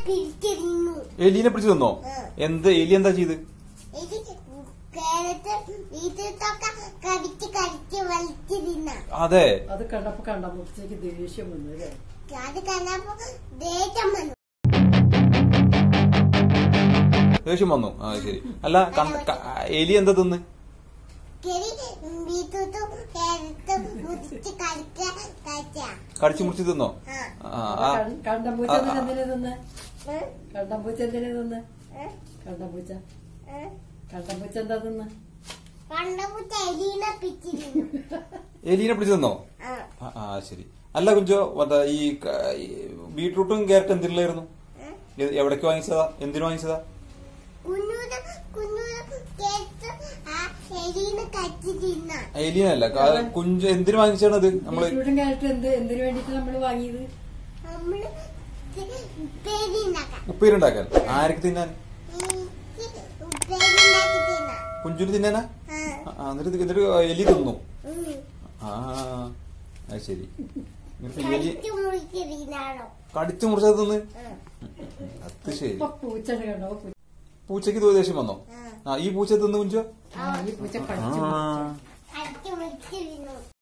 പിരിച്ചിരുന്നു എലീനെ പിടിച്ചു തന്നോ ഉം. എന്ത് എലി എന്താ ചെയ്ത് ഇത് കേരളത്തിൽ വീട്ടിലൊക്കെ കടിച്ച് കടിച്ച് വലിച്ചിരുന്ന അതെ അത് കണ്ടപ്പോ കണ്ടപ്പോഴത്തേക്ക് ദേഷ്യം വന്നു അല്ലേ അത് കണ്ടപ്പോ ദേഷ്യം വന്നു ദേഷ്യം വന്നു ആ ശരി അല്ല കണ്ട- ക- എലി എന്താ തിന്ന് കെറി വീട്ടിലും കേരളത്തും മുതിച്ച് കളിക്ക കഴിച്ച കടിച്ചു മുറിച്ച് തിന്നോ ആ ആ, ആ. കണ്ടമ്പൂച്ച ആ, ആ. എന്തിനാ തിന്ന് ഉം, കണ്ടമ്പൂച്ച എന്തിനാ തിന്ന് ഉം, കണ്ടമ്പൂച്ച ഉം. കണ്ടമ്പൂച്ച എന്താ തിന്ന് കണ്ടപ്പോ എലീനെ പിച്ചിരുന്നു എലീനെ പിടിച്ചു തന്നോ ആ ആ, ആ ശരി അല്ല കുഞ്ചോ മറ്റേ ഈ ക- ഈ ബീട്രൂട്ടും ക്യാരറ്റ് എന്തിനുള്ളായിരുന്നു ഉം. എ- എവിടേക്ക് വാങ്ങിച്ചതാ എന്തിനു വാങ്ങിച്ചതാ കുഞ്ഞൂര് കുഞ്ഞൂര് കേട്ട് ആ എലീനെ കടിച്ച് തിന്ന എലീനല്ല ക- കുഞ്ച് എന്തിനു വാങ്ങിച്ചാണത് നമ്മള് ബീറ്റ്റൂട്ടും ക്യാരറ്റും എന്ത് എന്തിനു വേണ്ടിട്ട് നമ്മൾ വാങ്ങിയത് നമ്മള് ഉപ്പേരിണ്ടാക്കാം ഉപ്പേരുണ്ടാക്കാൻ ആർക്ക് തിന്നാൻ ഉപ്പേരിണ്ടാക്കി തിന്ന കുഞ്ചുന് തിന്നാനാ ആ ആ, ആ, എന്നിട്ട് ഇത് എന്നിട്ട് എലി തിന്നു ഉം. ആ അത് ശരി എന്നിട്ട് എലി കടിച്ച് മുറിച്ചിരുന്നാണോ കടിച്ചു മുറിച്ചത് തിന്ന് ഉം. അത് ശരി ഇപ്പൊ പൂച്ചനെ കണ്ടോ പൂ- പൂച്ചക്ക് തോന്നിയ ദേഷ്യം വന്നോ ആ ആ ഈ പൂച്ച തിന്ന് കുഞ്ചോ ആ, ഈ പൂച്ച കടിച്ചു ആ കടിച്ച് മുറിച്ചിരുന്നു